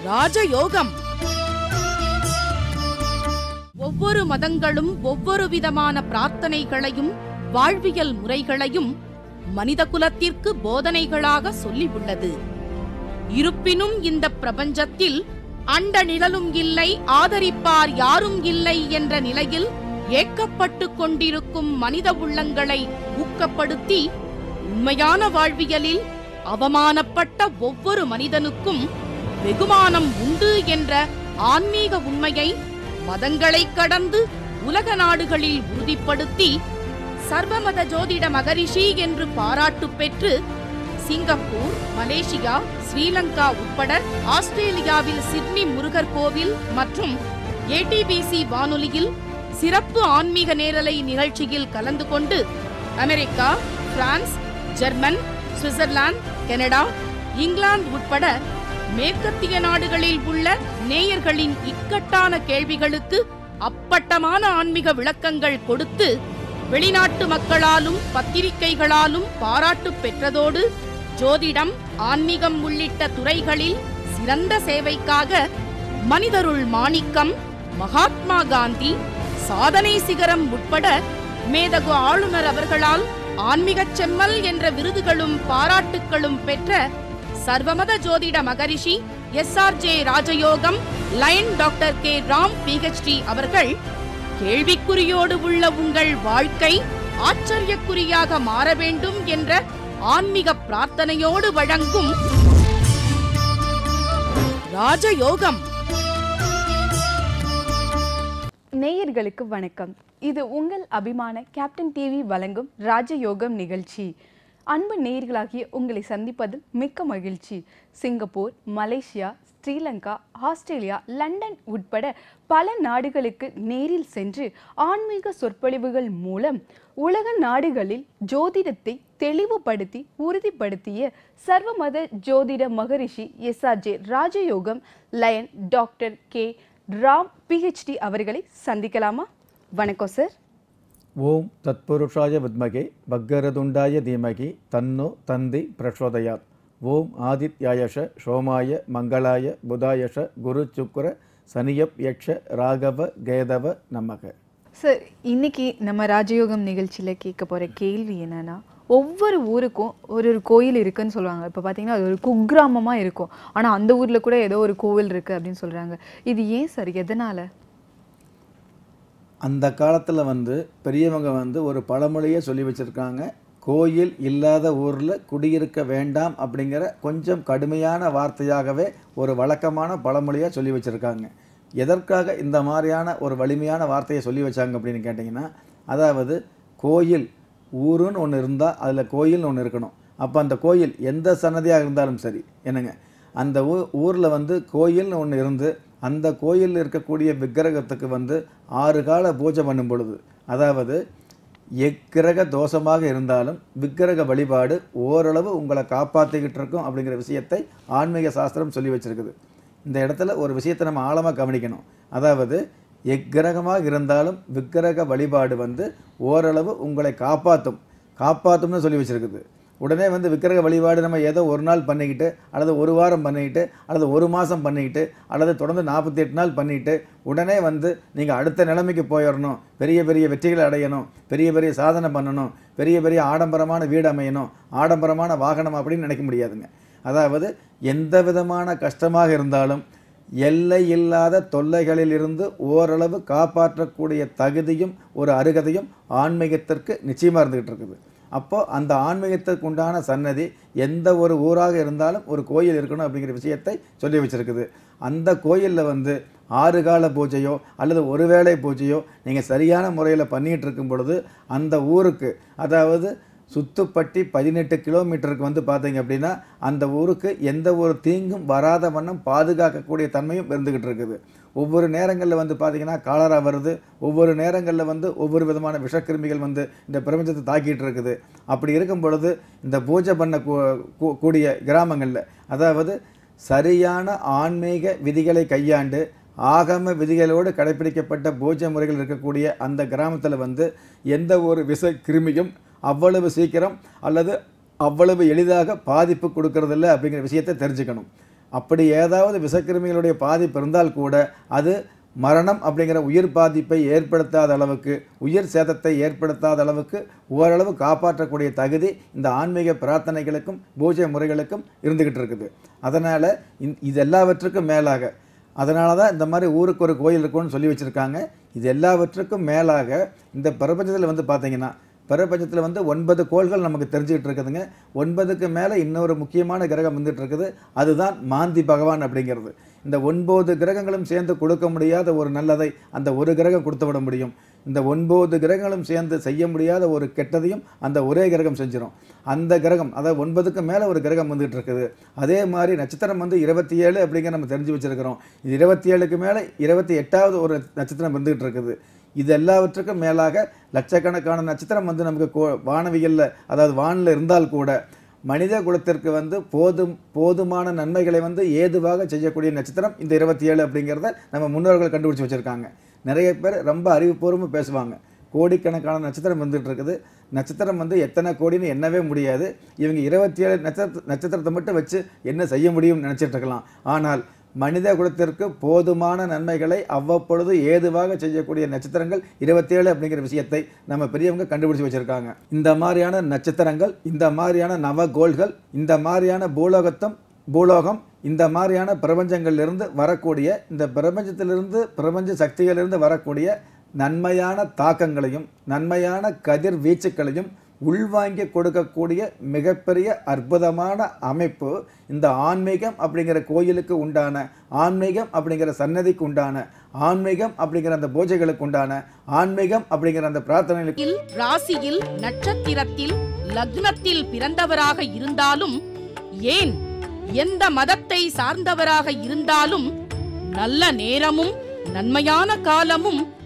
ராஜயோகம் ஒவ்வொரு மதங்களும் ஒவ்வொரு விதமான பிரார்த்தனைகளையும் வாழ்வியல் முறைகளையும் மனித குலத்திற்கு போதனைகளாக சொல்லியுள்ளது இருப்பினும் இந்த பிரபஞ்சத்தில் அண்ட நிழலும் இல்லை ஆதரிப்பார் யாரும் இல்லை என்ற நிலையில் ஏக்கப்பட்டு கொண்டிருக்கும் மனித உள்ளங்களை ஊக்கப்படுத்தி உண்மையான வாழ்வியலில் அவமானப்பட்ட ஒவ்வொரு மனிதனுக்கும் வெகுமானம் உண்டு என்ற ஆன்மீக உண்மையை மதங்களைக் கடந்து உலக நாடுகளில் உறுதிப்படுத்தி சர்வமத ஜோதிட மகரிஷி என்று பாராட்டு பெற்று சிங்கப்பூர் மலேசியா ஸ்ரீலங்கா உட்பட ஆஸ்திரேலியாவில் சிட்னி முருகர் கோவில் மற்றும் ஏடிபிசி வானொலியில் சிறப்பு ஆன்மீக நேரலை நிகழ்ச்சியில் கலந்து கொண்டு America France German Switzerland Canada England உட்பட மேற்கத்திய நாடுகளில் உள்ள நேயர்களின் இக்கட்டான கேள்விகளுக்கு அப்பட்டமான ஆன்மீக விளக்கங்கள் கொடுத்து வெளிநாட்டு மக்களாலும் பத்திரிகைகளாலும் பாராட்டு பெற்றதோடு ஜோதிடம் ஆன்மீகம் உள்ளிட்ட துறைகளில் சிறந்த சேவைக்காக மனிதருள் மாணிக்கம் மகாத்மா காந்தி சாதனை சிகரம் உட்பட மேதகு ஆளுநர் அவர்களால் ஆன்மீகச் செம்மல் என்ற விருதுகளும் பாராட்டுக்களும் பெற்ற சர்வமத ஜோதிட மகரிஷி S R J Rajayogam lion doctor K Ram PhD அவர்கள் கேள்விக்குறியோடு உள்ள உங்கள் வாழ்க்கை ஆச்சரியக்குறியாக மாற வேண்டும் என்ற ஆன்மீக பிரார்த்தனையோடு வழங்கும் ராஜயோகம் நேயர்களுக்கு வணக்கம் இது உங்கள் அபிமான கேப்டன் டிவி வழங்கும் ராஜயோகம் நிகழ்ச்சி அன்பு நேயர்களாகிய உங்களை சந்திப்பதில் மிக்க மகிழ்ச்சி Singapore Malaysia Sri Lanka Australia London உட்பட பல நாடுகளுக்கு நேரில் சென்று ஆன்மீக சொற்பொழிவுகள் மூலம் உலக நாடுகளில் ஜோதிடத்தை தெளிவுபடுத்தி உறுதிப்படுத்திய சர்வமத ஜோதிட மகரிஷி S R J Rajayogam lion doctor K Ram PhD அவர்களை சந்திக்கலாமா வணக்கம் சார் ஓம் தத்புருஷாய வித்மகே பக்கரதுண்டாய தீமகி தன்னோ தந்தி பிரச்சோதயாத் ஓம் ஆதித்யாயஷ சோமாய மங்களாய புதாயஷ குரு சுக்கர சனியப் யக்ஷ ராகவ கேதவ நமக சார் இன்னைக்கு நம்ம ராஜயோகம் நிகழ்ச்சியில் கேட்க போகிற கேள்வி என்னன்னா ஒவ்வொரு ஊருக்கும் ஒரு ஒரு கோயில் இருக்குன்னு சொல்லுவாங்க இப்போ பார்த்தீங்கன்னா அது ஒரு குக்கிராமமாக இருக்கும் ஆனால் அந்த ஊரில் கூட ஏதோ ஒரு கோவில் இருக்குது அப்படின்னு சொல்கிறாங்க இது ஏன் சார் எதனால் அந்த காலத்தில் வந்து பெரியவங்க வந்து ஒரு பழமொழியை சொல்லி வச்சுருக்காங்க கோயில் இல்லாத ஊரில் குடியிருக்க வேண்டாம் அப்படிங்கிற கொஞ்சம் கடுமையான வார்த்தையாகவே ஒரு வழக்கமான பழமொழியாக சொல்லி வச்சுருக்காங்க எதற்காக இந்த மாதிரியான ஒரு வலிமையான வார்த்தையை சொல்லி வச்சாங்க அப்படின்னு கேட்டிங்கன்னா அதாவது கோயில் ஊருன்னு ஒன்று இருந்தால் அதில் கோயில்னு ஒன்று இருக்கணும் அப்போ அந்த கோயில் எந்த சன்னதியாக இருந்தாலும் சரி என்னங்க அந்த ஊ ஊரில் வந்து கோயில்னு ஒன்று இருந்து அந்த கோயிலில் இருக்கக்கூடிய விக்கிரகத்துக்கு வந்து ஆறு கால பூஜை பண்ணும் பொழுது அதாவது எக்கிரக தோஷமாக இருந்தாலும் விக்கிரக வழிபாடு ஓரளவு உங்களை காப்பாற்றிக்கிட்டு இருக்கும் அப்படிங்கிற விஷயத்தை ஆன்மீக சாஸ்திரம் சொல்லி வச்சிருக்குது இந்த இடத்துல ஒரு விஷயத்தை நம்ம ஆழமாக கவனிக்கணும் அதாவது எக்கிரகமாக இருந்தாலும் விக்கிரக வழிபாடு வந்து ஓரளவு உங்களை காப்பாற்றும் காப்பாற்றும்னு சொல்லி வச்சிருக்குது உடனே வந்து விக்கிரக வழிபாடு நம்ம ஏதோ ஒரு நாள் பண்ணிக்கிட்டு அல்லது ஒரு வாரம் பண்ணிக்கிட்டு அல்லது ஒரு மாதம் பண்ணிக்கிட்டு அல்லது தொடர்ந்து நாற்பத்தி எட்டு நாள் பண்ணிக்கிட்டு உடனே வந்து நீங்கள் அடுத்த நிலைமைக்கு போயிடணும் பெரிய பெரிய வெற்றிகளை அடையணும் பெரிய பெரிய சாதனை பண்ணணும் பெரிய பெரிய ஆடம்பரமான வீடு அமையணும் ஆடம்பரமான வாகனம் அப்படின்னு நினைக்க முடியாதுங்க அதாவது எந்த விதமான கஷ்டமாக இருந்தாலும் எல்லை இல்லாத தொல்லைகளிலிருந்து ஓரளவு காப்பாற்றக்கூடிய தகுதியும் ஒரு அருகதையும் ஆன்மீகத்திற்கு நிச்சயமாக இருந்துகிட்டு இருக்குது அப்போது அந்த ஆன்மீகத்திற்கு உண்டான சன்னதி எந்த ஒரு ஊராக இருந்தாலும் ஒரு கோயில் இருக்கணும் அப்படிங்கிற விஷயத்தை சொல்லி வச்சிருக்குது அந்த கோயிலில் வந்து ஆறு கால பூஜையோ அல்லது ஒரு வேளை பூஜையோ நீங்கள் சரியான முறையில் பண்ணிகிட்டு இருக்கும் பொழுது அந்த ஊருக்கு அதாவது சுத்துப்பட்டி பதினெட்டு கிலோமீட்டருக்கு வந்து பார்த்தீங்க அப்படின்னா அந்த ஊருக்கு எந்த ஒரு தீங்கும் வராத வண்ணம் பாதுகாக்கக்கூடிய தன்மையும் இருந்துக்கிட்டு இருக்குது ஒவ்வொரு நேரங்களில் வந்து பார்த்தீங்கன்னா காலரா வருது ஒவ்வொரு நேரங்களில் வந்து ஒவ்வொரு விதமான விஷக்கிருமிகள் வந்து இந்த பிரபஞ்சத்தை தாக்கிட்டு இருக்குது அப்படி இருக்கும் பொழுது இந்த பூஜை பண்ண கூ- கூ- கூடிய கிராமங்களில் அதாவது சரியான ஆன்மீக விதிகளை கையாண்டு ஆகம விதிகளோடு கடைபிடிக்கப்பட்ட பூஜை முறைகள் இருக்கக்கூடிய அந்த கிராமத்தில் வந்து எந்த ஒரு விஷ கிருமியும் அவ்வளவு சீக்கிரம் அல்லது அவ்வளவு எளிதாக பாதிப்பு கொடுக்கறதில்ல அப்படிங்கிற விஷயத்தை தெரிஞ்சுக்கணும் அப்படி ஏதாவது விஷக்கிருமிகளுடைய பாதிப்பு இருந்தால் கூட அது மரணம் அப்படிங்கிற உயிர் பாதிப்பை ஏற்படுத்தாத அளவுக்கு உயிர் சேதத்தை ஏற்படுத்தாத அளவுக்கு ஓரளவு காப்பாற்றக்கூடிய தகுதி இந்த ஆன்மீக பிரார்த்தனைகளுக்கும் பூஜை முறைகளுக்கும் இருந்துக்கிட்டு இருக்குது அதனால் இது எல்லாவற்றுக்கும் மேலாக அதனால தான் இந்த மாதிரி ஊருக்கு ஒரு கோயில் இருக்கும்னு சொல்லி வச்சுருக்காங்க இது எல்லாவற்றுக்கும் மேலாக இந்த பிரபஞ்சத்தில் வந்து பார்த்தீங்கன்னா பிரபஞ்சத்தில் வந்து ஒன்பது கோள்கள் நமக்கு தெரிஞ்சுக்கிட்டு இருக்குதுங்க ஒன்பதுக்கு மேலே இன்னொரு முக்கியமான கிரகம் வந்துட்டு இருக்குது அதுதான் மாந்தி பகவான் அப்படிங்கிறது இந்த ஒன்பது கிரகங்களும் சேர்ந்து கொடுக்க முடியாத ஒரு நல்லதை அந்த ஒரு கிரகம் கொடுத்து விட முடியும் இந்த ஒன்பது கிரகங்களும் சேர்ந்து செய்ய முடியாத ஒரு கெட்டதையும் அந்த ஒரே கிரகம் செஞ்சிடும் அந்த கிரகம் அதாவது ஒன்பதுக்கு மேலே ஒரு கிரகம் வந்துட்டு இருக்குது அதே மாதிரி நட்சத்திரம் வந்து இருபத்தி ஏழு அப்படிங்கிற நம்ம தெரிஞ்சு வச்சிருக்கிறோம் இது இருபத்தி ஏழுக்கு மேலே இருபத்தி எட்டாவது ஒரு நட்சத்திரம் வந்துகிட்டு இருக்குது இது எல்லாவற்றுக்கும் மேலாக லட்சக்கணக்கான நட்சத்திரம் வந்து நமக்கு கோ வானவியலில் அதாவது வானில் இருந்தால் கூட மனித குலத்திற்கு வந்து போதும் போதுமான நன்மைகளை வந்து ஏதுவாக செய்யக்கூடிய நட்சத்திரம் இந்த இருபத்தி ஏழு அப்படிங்கிறத நம்ம முன்னோர்கள் கண்டுபிடிச்சி வச்சுருக்காங்க நிறைய பேர் ரொம்ப அறிவுபூர்வமாக பேசுவாங்க கோடிக்கணக்கான நட்சத்திரம் வந்துட்டு இருக்குது நட்சத்திரம் வந்து எத்தனை கோடின்னு எண்ணவே முடியாது இவங்க இருபத்தி ஏழு நட்சத்திர நட்சத்திரத்தை மட்டும் வச்சு என்ன செய்ய முடியும்னு நினச்சிட்டு இருக்கலாம் ஆனால் மனித குலத்திற்கு போதுமான நன்மைகளை அவ்வப்பொழுது ஏதுவாக செய்யக்கூடிய நட்சத்திரங்கள் இருபத்தேழு அப்படிங்கிற விஷயத்தை நம்ம பெரியவங்க கண்டுபிடிச்சு வச்சிருக்காங்க இந்த மாதிரியான நட்சத்திரங்கள் இந்த மாதிரியான நவகோள்கள் இந்த மாதிரியான பூலோகத்தம் பூலோகம் இந்த மாதிரியான பிரபஞ்சங்களிலிருந்து வரக்கூடிய இந்த பிரபஞ்சத்திலிருந்து பிரபஞ்ச சக்திகளிலிருந்து வரக்கூடிய நன்மையான தாக்கங்களையும் நன்மையான கதிர் வீச்சுக்களையும் உள்வாங்கி கொடுக்கக்கூடிய மிகப்பெரிய அற்புதமான அமைப்பு இந்த ஆன்மீகம் அப்படிங்கிற கோயிலுக்கு உண்டான ஆன்மீகம் அப்படிங்கிற சன்னதிக்கு உண்டான ஆன்மீகம் அப்படிங்கிற அந்த பூஜைகளுக்கு உண்டான ஆன்மீகம் அப்படிங்கிற அந்த பிரார்த்தனைகளுக்கு இல் ராசியில் நட்சத்திரத்தில் லக்னத்தில் பிறந்தவராக இருந்தாலும் ஏன் எந்த மதத்தை சார்ந்தவராக இருந்தாலும் நல்ல நேரமும் நன்மையான காலமும்